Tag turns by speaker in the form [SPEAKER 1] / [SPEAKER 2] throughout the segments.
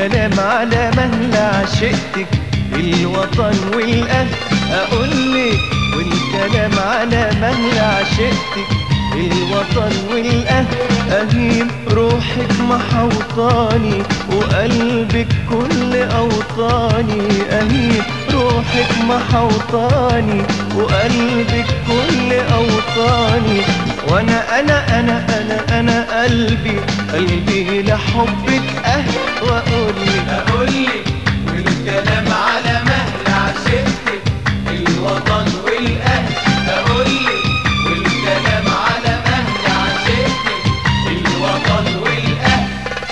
[SPEAKER 1] والكلام على مهل عشقتك الوطن والأهل أقولك والكلام على مهل عشقتك الوطن والأهل أهيم روحك محوطاني وقلبك كل أوطاني أهيم روحك محوطاني وقلبك كل أوطاني وأنا أنا أنا أنا أنا قلبي قلبي لحبك أه وأقولك
[SPEAKER 2] أقولك والكلام على مهل عشقتك الوطن والأهل أقولك والكلام على مهل عشقتك الوطن والأهل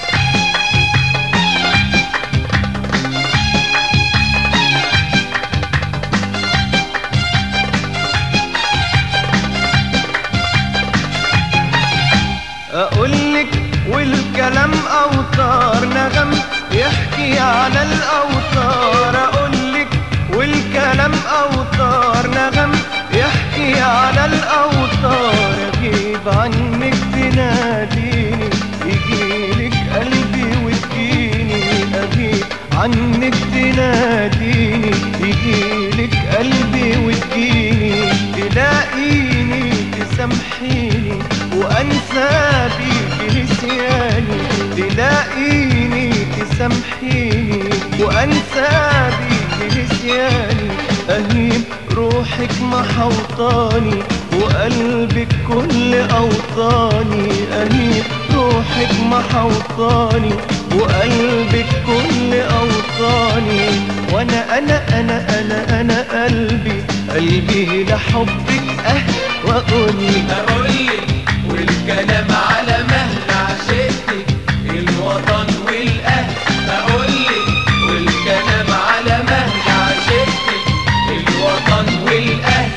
[SPEAKER 1] أقولك والكلام أوتار نغم يحكي على الأوتار أقولك والكلام أوتار نغم يحكي على الأوتار أغيب عنك تناديني يجيلك قلبي وتجيني أغيب عنك تناديني يجيلك قلبي وتجيني تلاقيني تسامحيني وانسى بيك نسياني تلاقيني تسامحيني وانسى بيك نسياني اهيم روحك محوطاني وقلبك كل اوطاني اهيم روحك محوطاني وقلبك كل اوطاني وانا انا انا انا انا قلبي قلبي لحبك اه واقولك
[SPEAKER 2] أقولك والكلام على مهل عشقتك الوطن والأهل أقولك والكلام على مهل عشقتك الوطن والأهل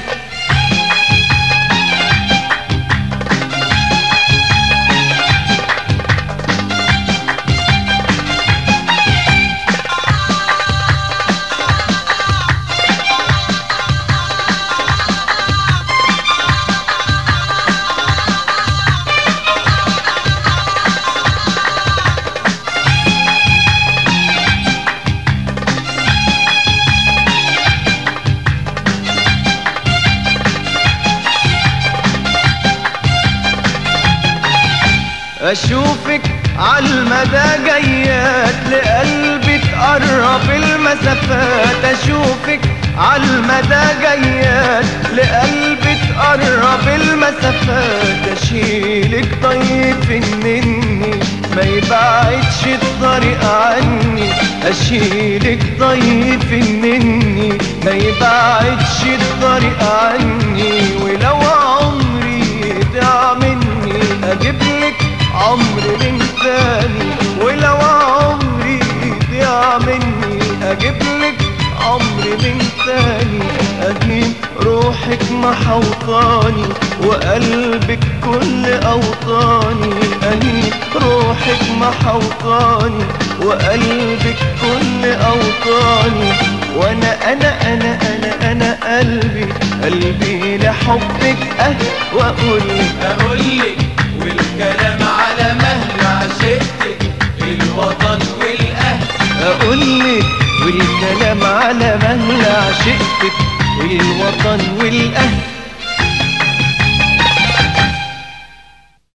[SPEAKER 1] اشوفك عالمدى جيات لقلبي تقرب المسافات اشوفك عالمدى جيات لقلبي تقرب المسافات اشيلك طيب مني ما يبعدش الطريق عني اشيلك طيب مني ما يبعدش الطريق عني ولو عمري ضاع مني اجيبلك عمر من تاني ولو عمري ضيع مني اجيبلك عمر من تاني اجيب روحك محوطاني وقلبك كل اوطاني اجيب روحك محوطاني وقلبك كل اوطاني وانا انا انا انا انا قلبي قلبي لحبك اه واقولك
[SPEAKER 2] أقولك والكلام على مهل عشقتك الوطن والأهل
[SPEAKER 1] اقولك والكلام على مهل عشقتك الوطن والاهل